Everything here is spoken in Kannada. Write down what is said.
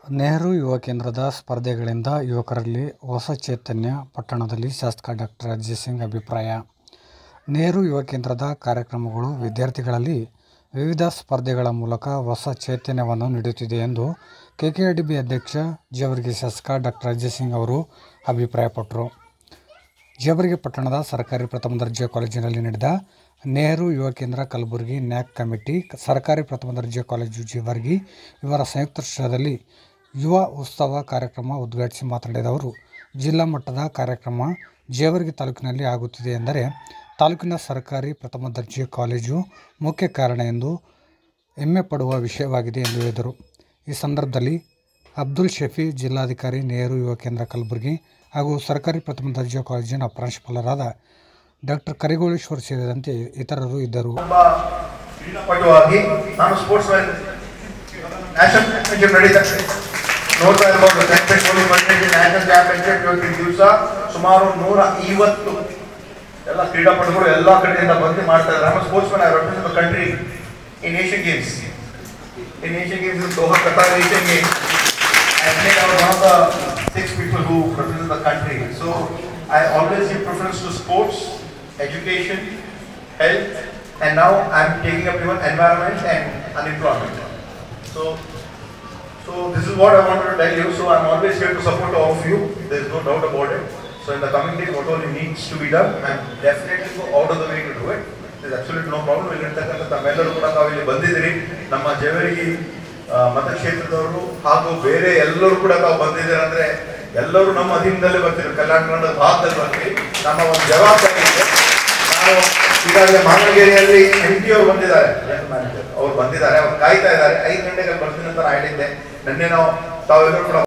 ನೆಹರು ಯುವ ಕೇಂದ್ರದ ಸ್ಪರ್ಧೆಗಳಿಂದ ಯುವಕರಲ್ಲಿ ಹೊಸ ಚೈತನ್ಯ ಪಟ್ಟಣದಲ್ಲಿ ಶಾಸಕ ಡಾಕ್ಟರ್ ಅಜಯ್ ಸಿಂಗ್ ಅಭಿಪ್ರಾಯ ನೆಹರು ಯುವ ಕೇಂದ್ರದ ಕಾರ್ಯಕ್ರಮಗಳು ವಿದ್ಯಾರ್ಥಿಗಳಲ್ಲಿ ವಿವಿಧ ಸ್ಪರ್ಧೆಗಳ ಮೂಲಕ ಹೊಸ ಚೈತನ್ಯವನ್ನು ನೀಡುತ್ತಿದೆ ಎಂದು ಕೆಕೆಆರ್ಡಿಬಿ ಅಧ್ಯಕ್ಷ ಜೇವರ್ಗಿ ಶಾಸಕ ಡಾಕ್ಟರ್ ಅಜಯ್ ಸಿಂಗ್ ಅವರು ಅಭಿಪ್ರಾಯಪಟ್ಟರು ಜೇವರ್ಗಿ ಪಟ್ಟಣದ ಸರ್ಕಾರಿ ಪ್ರಥಮ ದರ್ಜೆ ಕಾಲೇಜಿನಲ್ಲಿ ನಡೆದ ನೆಹರು ಯುವ ಕೇಂದ್ರ ಕಲಬುರಗಿ ನ್ಯಾಕ್ ಕಮಿಟಿ ಸರ್ಕಾರಿ ಪ್ರಥಮ ದರ್ಜೆ ಕಾಲೇಜು ಜೇವರ್ಗಿ ಇವರ ಸಂಯುಕ್ತಾಶ್ರಯದಲ್ಲಿ ಯುವ ಉತ್ಸವ ಕಾರ್ಯಕ್ರಮ ಉದ್ಘಾಟಿಸಿ ಮಾತನಾಡಿದ ಅವರು ಜಿಲ್ಲಾ ಮಟ್ಟದ ಕಾರ್ಯಕ್ರಮ ಜೇವರ್ಗಿ ತಾಲೂಕಿನಲ್ಲಿ ಆಗುತ್ತಿದೆ ಎಂದರೆ ತಾಲೂಕಿನ ಸರ್ಕಾರಿ ಪ್ರಥಮ ದರ್ಜೆ ಕಾಲೇಜು ಮುಖ್ಯ ಕಾರಣ ಎಂದು ಹೆಮ್ಮೆ ಪಡುವ ವಿಷಯವಾಗಿದೆ ಎಂದು ಹೇಳಿದರು ಈ ಸಂದರ್ಭದಲ್ಲಿ ಅಬ್ದುಲ್ ಶಫಿ ಜಿಲ್ಲಾಧಿಕಾರಿ ನೆಹರು ಯುವ ಕೇಂದ್ರ ಕಲಬುರಗಿ ಹಾಗೂ ಸರ್ಕಾರಿ ಪ್ರಥಮ ದರ್ಜೆ ಕಾಲೇಜಿನ ಪ್ರಾಂಶುಪಾಲರಾದ ಡಾಕ್ಟರ್ ಕರಿಗೋಳೇಶ್ವರ್ ಸೇರಿದಂತೆ ಇತರರು ಇದ್ದರು ಒಬ್ಬ ಕ್ರೀಡಾಪಟುವಾಗಿ ನಾನು ಸ್ಪೋರ್ಟ್ಸ್ ಮ್ಯಾನ್ ನ್ಯಾಷನಲ್ ಚಾಂಪಿಯನ್ಶಿಪ್ ನಡೀತದೆ ನೋಡ್ತಾ ಇರ್ಬೋದು ಚಾಂಪಿಯನ್ ನ್ಯಾಷನಲ್ ಚಾಂಪಿಯನ್ಶಿಪ್ ಇವತ್ತಿನ ದಿವಸ ಸುಮಾರು ನೂರ ಐವತ್ತು ಎಲ್ಲ ಕ್ರೀಡಾಪಟುಗಳು ಎಲ್ಲ ಕಡೆಯಿಂದ ಬಂದು ಮಾಡ್ತಾ ಇದ್ದಾರೆ ನಮ್ಮ sportsman I represent the country in Asian games in Asian games in Doha Qatar Asian games I think I was one of the six people who represent the country. So I always give preference to sports, education, health, and now I'm taking up even environment and unemployment. So, so this is what I wanted to tell you. So I'm always here to support all of you. There's no doubt about it. So in the coming days, what all needs to be done, I'm definitely go out of the way to do it. There's absolutely no problem. ಇಲ್ಲಿರ್ತಕ್ಕಂಥ ತಮ್ಮೆಲ್ಲರೂ ಕೂಡ ತಾವು ಇಲ್ಲಿ ಬಂದಿದ್ದೀರಿ ನಮ್ಮ ಜೇವರಿಗೆ ಆ, ಮತಕ್ಷೇತ್ರದವರು ಹಾಗೂ ಬೇರೆ ಎಲ್ಲರೂ ಕೂಡ ತಾವು ಬಂದಿದ್ದಾರೆ ಅಂದ್ರೆ ಎಲ್ಲರೂ ನಮ್ಮ ಅಧೀನದಲ್ಲೇ ಬರ್ತೀವಿ ಕಲ್ಯಾಣ ಕರ್ನಾಟಕ ಭಾಗದಲ್ಲಿ ಬರ್ತೀವಿ ನಮ್ಮ ಒಂದು ಜವಾಬ್ದಾರಿ ಇದೆ ನಾವು ಈಗಾಗಲೇ ಮಾನವಗೇರಿಯಲ್ಲಿ ಎಂ ಪಿ ಅವರು ಬಂದಿದ್ದಾರೆ ಜನರಲ್ ಮ್ಯಾನೇಜರ್ ಅವ್ರು ಬಂದಿದ್ದಾರೆ ಅವ್ರು ಕಾಯ್ತಾ ಇದ್ದಾರೆ ಐದು ಗಂಟೆಗೆ ಬರ್ತೀನಿ ಅಂತ ನಾನು ಹೇಳಿದ್ದೆ ನಿನ್ನೆ ನಾವು ತಾವೆಲ್ಲರೂ ಕೂಡ